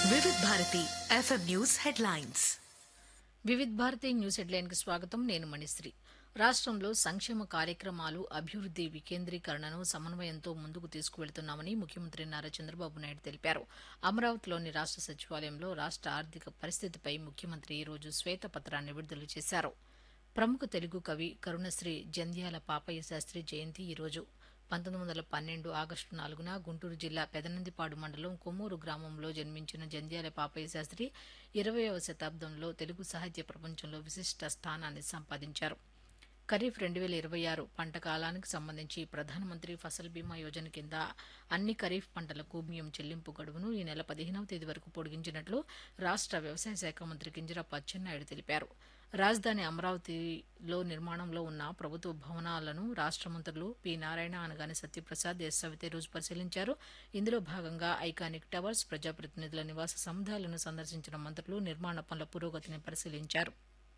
వివిధ Bharati F M news headlines Vividh Bharati news హెడ్లైన్కి స్వాగతం నేను మణిశ్రీ రాష్ట్రంలో సంక్షేమ కార్యక్రమాలు అభివృద్ది వికేంద్రీకరణను సమన్వయంతో ముందుకు తీసుకువెళ్తున్నామని ముఖ్యమంత్రి నారా చంద్రబాబు నాయుడు తెలిపారు అమరావతిలోని రాష్ట్ర సచివాలయంలో రాష్ట్ర ఆర్థిక పరిస్థితిపై ముఖ్యమంత్రి ఈ రోజు శ్వేతపత్రాన్ని విడుదల చేశారు ప్రముఖ తెలుగు కవి కరుణశ్రీ జంధ్యాల పాపయ్య శాస్త్రి జయంతి ఈ రోజు పంతొమ్మిది వందల పన్నెండు ఆగస్టు నాలుగున గుంటూరు జిల్లా పెదనందిపాడు మండలం కొమ్మూరు గ్రామంలో జన్మించిన జంధ్యాల పాపయ్య శాస్త్రి ఇరవయవ శతాబ్దంలో తెలుగు సాహిత్య ప్రపంచంలో విశిష్ట స్థానాన్ని సంపాదించారు ఖరీఫ్ రెండు వేల ఇరవై ఆరు పంట కాలానికి సంబంధించి ప్రధానమంత్రి ఫసల్ బీమా యోజన కింద అన్ని ఖరీఫ్ పంటలకు బియ్యం చెల్లింపు గడువును ఈ నెల పదిహేనవ తేదీ వరకు పొడిగించినట్లు రాష్ట్ర వ్యవసాయ శాఖ మంత్రి కింజరాపు అచ్చెన్నాయుడు తెలిపారు రాజధాని అమరావతిలో నిర్మాణంలో ఉన్న ప్రభుత్వ భవనాలను రాష్ట్ర మంత్రులు పి నారాయణ అనగాని సత్యప్రసాద్ ఎస్ సవితే రోజు పరిశీలించారు ఇందులో భాగంగా ఐకానిక్ టవర్స్ ప్రజాప్రతినిధుల నివాస సముదాయాలను సందర్శించిన మంత్రులు నిర్మాణ పనుల పురోగతిని పరిశీలించారు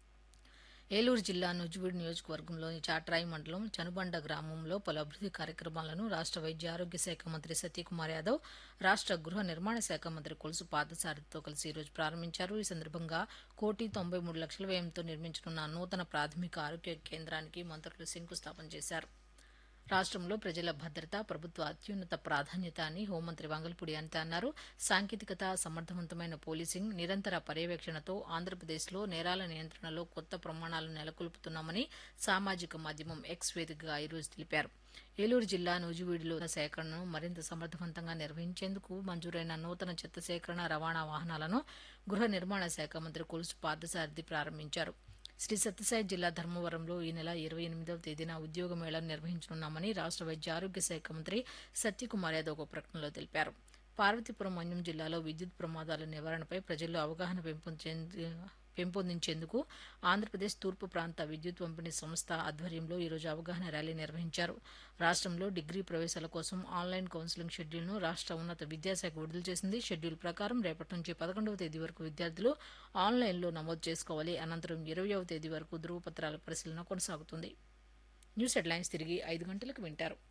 ఏలూరు జిల్లా నుజువీడు నియోజకవర్గంలోని చాట్రాయి మండలం చనుబండ గ్రామంలో పలు అభివృద్ది కార్యక్రమాలను రాష్ట్ర వైద్య ఆరోగ్య శాఖ మంత్రి సత్యకుమార్ యాదవ్ రాష్ట్ర గృహ నిర్మాణ శాఖ మంత్రి కొలుసు పాదసారథితో కలిసి ఈ రోజు ప్రారంభించారు ఈ సందర్భంగా కోటి తొంభై మూడు లక్షల వ్యయంతో నిర్మించనున్న నూతన ప్రాథమిక ఆరోగ్య కేంద్రానికి మంత్రులు శంకుస్థాపన చేశారు రాష్ట్రంలో ప్రజల భద్రత ప్రభుత్వ అత్యున్నత ప్రాధాన్యత అని హోంమంత్రి వంగల్పూడి అనిత అన్నారు సాంకేతికత సమర్థవంతమైన పోలీసింగ్ నిరంతర పర్యవేక్షణతో ఆంధ్రప్రదేశ్లో నేరాల నియంత్రణలో కొత్త ప్రమాణాలు నెలకొల్పుతున్నామని సామాజిక మాధ్యమం ఎక్స్ వేదికగా ఈరోజు తెలిపారు ఏలూరు జిల్లా నూజివీడులో సేకరణను మరింత సమర్థవంతంగా నిర్వహించేందుకు మంజూరైన నూతన చెత్త సేకరణ రవాణా వాహనాలను గృహ నిర్మాణ శాఖ మంత్రి కొలుసు పార్థసారథి ప్రారంభించారు శ్రీ సత్యసాయి జిల్లా ధర్మవరంలో ఈ నెల ఇరవై ఎనిమిదవ తేదీన ఉద్యోగ మేళా నిర్వహించనున్నామని రాష్ట్ర వైద్య ఆరోగ్య శాఖ మంత్రి సత్యకుమార్ యాదవ్ ఒక ప్రకటనలో తెలిపారు పార్వతీపురం మన్యం జిల్లాలో విద్యుత్ ప్రమాదాల నివారణపై ప్రజల్లో అవగాహన పెంపొందించే పెంపొందించేందుకు ఆంధ్రప్రదేశ్ తూర్పు ప్రాంత విద్యుత్ పంపిణీ సంస్థ ఆధ్వర్యంలో ఈరోజు అవగాహన ర్యాలీ నిర్వహించారు రాష్ట్రంలో డిగ్రీ ప్రవేశాల కోసం ఆన్లైన్ కౌన్సిలింగ్ షెడ్యూల్ను రాష్ట్ర ఉన్నత విద్యాశాఖ విడుదల చేసింది షెడ్యూల్ ప్రకారం రేపటి నుంచి పదకొండవ తేదీ వరకు విద్యార్థులు ఆన్లైన్లో నమోదు చేసుకోవాలి అనంతరం ఇరవయవ తేదీ వరకు ధృవపత్రాల పరిశీలన కొనసాగుతుంది న్యూస్ హెడ్లైన్స్ తిరిగి ఐదు గంటలకు వింటారు